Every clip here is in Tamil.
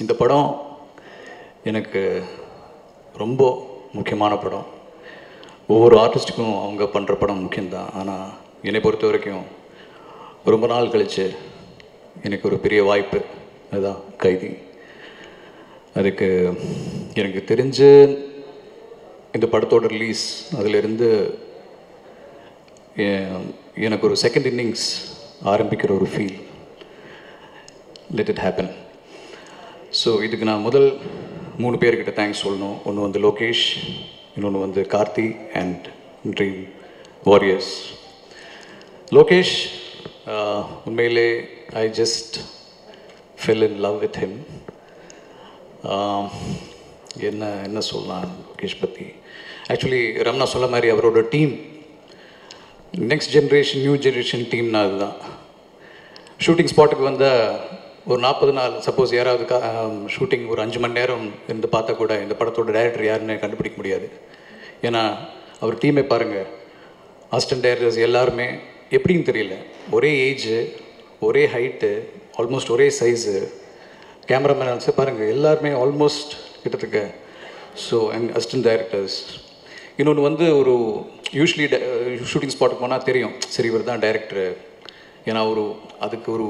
இந்த படம் எனக்கு ரொம்ப முக்கியமான படம் ஒவ்வொரு ஆர்டிஸ்ட்டுக்கும் அவங்க பண்ணுற படம் முக்கியம்தான் ஆனால் என்னை பொறுத்த வரைக்கும் ரொம்ப நாள் கழிச்சு எனக்கு ஒரு பெரிய வாய்ப்பு அதுதான் கைதி அதுக்கு எனக்கு தெரிஞ்சு இந்த படத்தோட ரிலீஸ் அதிலிருந்து எ- எனக்கு ஒரு செகண்ட் இன்னிங்ஸ் ஆரம்பிக்கிற ஒரு feel let it happen so இதுக்கு நான் முதல் மூணு பேர்கிட்ட தேங்க்ஸ் சொல்லணும் ஒன்று வந்து லோகேஷ் இன்னொன்று வந்து Karthi and dream warriors Lokesh ஆஹ், உண்மையிலே I just fell in love with him என்ன என்ன சொல்லலாம் லோகேஷ் பற்றி ஆக்சுவலி ரம்னா சொல்ல மாதிரி அவரோட team next generation new generation டீம்னா அதுதான் ஷூட்டிங் ஸ்பாட்டுக்கு வந்த ஒரு நாற்பது நாள் சப்போஸ் யாராவது ஷூட்டிங் ஒரு அஞ்சு மணி நேரம் இருந்து பார்த்தா கூட இந்த படத்தோட டைரக்டர் யாருன்னு கண்டுபிடிக்க முடியாது ஏன்னா அவர் டீமே பாருங்கள் அசிஸ்டன்ட் டைரக்டர்ஸ் எல்லாருமே எப்படின்னு தெரியல ஒரே ஏஜு ஒரே ஹைட்டு ஆல்மோஸ்ட் ஒரே சைஸு கேமராமேன்ஸு பாருங்கள் எல்லாருமே ஆல்மோஸ்ட் கிட்டத்தட்ட ஸோ அண்ட் அசிஸ்டன்ட் டைரக்டர்ஸ் இன்னொன்று வந்து ஒரு யூஸ்வலி ஷூட்டிங் ஸ்பாட்டுக்கு போனால் தெரியும் சரி இவர் தான் டைரக்டர் ஏன்னா ஒரு அதுக்கு ஒரு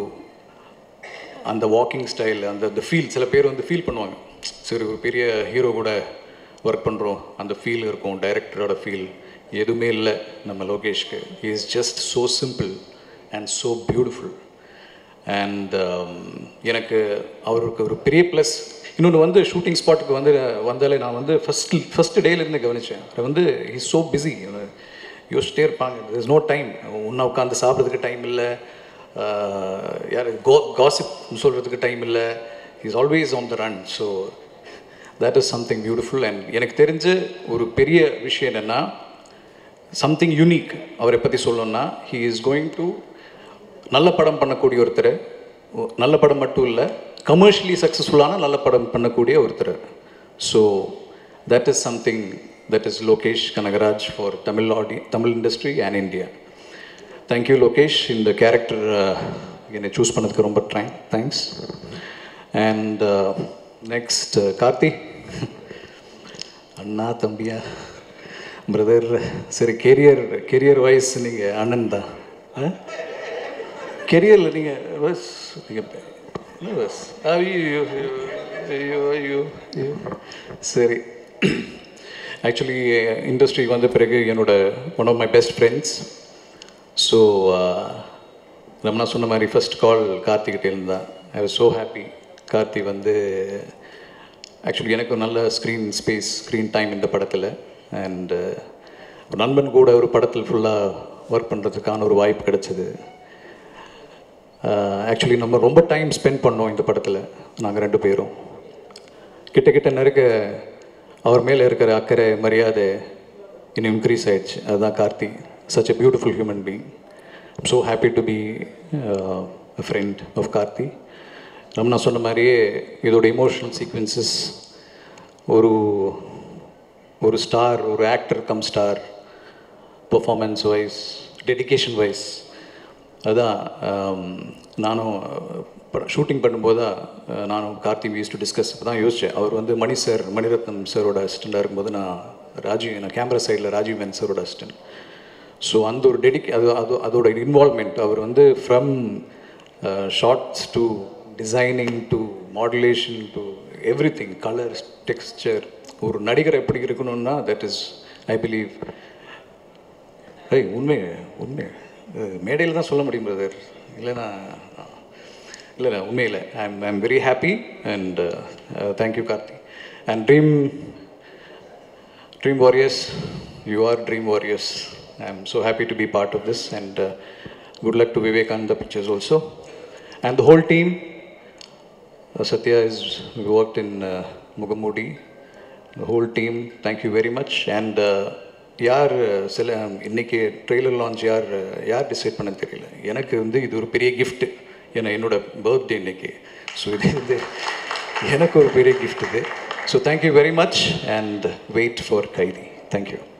அந்த வாக்கிங் ஸ்டைல் அந்த அந்த ஃபீல் சில பேர் வந்து ஃபீல் பண்ணுவாங்க சரி ஒரு பெரிய ஹீரோ கூட ஒர்க் பண்ணுறோம் அந்த ஃபீல் இருக்கும் டைரக்டரோட ஃபீல் எதுவுமே இல்லை நம்ம லோகேஷ்க்கு is just so simple and so beautiful and எனக்கு அவருக்கு ஒரு பெரிய ப்ளஸ் இன்னொன்று வந்து ஷூட்டிங் ஸ்பாட்டுக்கு வந்து வந்தாலே நான் வந்து ஃபஸ்ட் ஃபஸ்ட் டேலேருந்து கவனித்தேன் அவர் வந்து இஸ் ஸோ பிஸி யோசிச்சிட்டே இருப்பாங்க இஸ் நோ டைம் உன்னை உட்காந்து சாப்பிட்றதுக்கு டைம் இல்லை யார் கோ காசிப் சொல்கிறதுக்கு டைம் இல்லை is always on the run so that is something beautiful and எனக்கு தெரிஞ்ச ஒரு பெரிய விஷயம் என்னென்னா சம்திங் யூனிக் அவரை பற்றி சொல்லணும்னா ஹீ இஸ் கோயிங் டு நல்ல படம் பண்ணக்கூடிய ஒருத்தர் ஒ- நல்ல படம் மட்டும் இல்லை கமர்ஷியலி சக்ஸஸ்ஃபுல்லான நல்ல படம் பண்ணக்கூடிய ஒருத்தர் so that is something that is Lokesh Kanagaraj for Tamil ஆடி Tamil industry and India thank you Lokesh இந்த கேரக்டர் என்னை சூஸ் பண்ணதுக்கு ரொம்ப ட்ரை தேங்க்ஸ் அண்ட் நெக்ஸ்ட் கார்த்தி அண்ணா தம்பியா பிரதர் சரி கெரியர் கெரியர் வைஸ் நீங்கள் அண்ணன் தான் கெரியரில் நீங்கள் பஸ் நீங்கள் என்ன பஸ் ஐயோ ஐயோ ஐயோ ஐயோ சரி ஆக்சுவலி இண்டஸ்ட்ரிக்கு வந்த பிறகு என்னோட one of my best friends so Ramana சொன்ன மாதிரி ஃபர்ஸ்ட் கால் கார்த்திகிட்டே இருந்தான் I was so happy Karthi வந்து ஆக்சுவலி எனக்கு ஒரு நல்ல ஸ்க்ரீன் ஸ்பேஸ் ஸ்க்ரீன் டைம் இந்த படத்தில் அண்டு நண்பன் கூட ஒரு படத்தில் ஃபுல்லாக ஒர்க் பண்ணுறதுக்கான ஒரு வாய்ப்பு கிடைச்சது ஆக்சுவலி நம்ம ரொம்ப டைம் ஸ்பெண்ட் பண்ணோம் இந்த படத்தில் நாங்கள் ரெண்டு பேரும் கிட்ட கிட்ட நெருக்க அவர் மேலே இருக்கிற அக்கறை மரியாதை இன்னும் இன்க்ரீஸ் ஆயிடுச்சு அதுதான் Karthi such a beautiful human being I'm so happy to be a friend of Karthi நம்ம நான் சொன்ன மாதிரியே இதோட இமோஷனல் சீக்வன்சஸ் ஒரு ஒரு ஸ்டார் ஒரு actor cum star performance wise dedication wise அதான் ஆம், நானும் ஷூட்டிங் பண்ணும்போது தான் அஹ், நானும் கார்த்தி யூஸ் டு டிஸ்கஸ் இப்போ தான் யோசித்தேன் அவர் வந்து மணி சார் மணிரத்னம் சாரோட அசிஸ்டண்ட்டாக இருக்கும்போது நான் ராஜீவ் நான் கேமரா சைடில் ராஜீவ் மேன் சாரோட அசிஸ்டன்ட் ஸோ அந்த ஒரு டெடிக் அது அது அதோட இன்வால்மெண்ட் அவர் வந்து from shorts to designing to modulation to everything colours texture ஒரு நடிகர் எப்படி இருக்கணும்னா தட் இஸ் ஐ பிலீவ் ஏய் உண்மை உண்மை மேடையில் தான் சொல்ல முடியும் பிரதர் இல்லைன்னா இல்லை இல்லை உண்மையில் I am I am very happy and thank you Karthi and dream dream warriors you are dream warriors I am so happy to be part of this and good luck to Vivekananda pictures also and the whole team Satya is worked in uh, Mugamudi, the whole team. Thank you very much. And uh, யார் சில இன்னைக்கு ட்ரெய்லர் லான்ச் யார் யார் டிசைட் பண்ண தெரியல எனக்கு வந்து இது ஒரு பெரிய gift ஏன்னா என்னோட பர்த்டே இன்னைக்கு ஸோ இது வந்து எனக்கு ஒரு பெரிய gift இது so thank you very much and wait for Kaithi thank you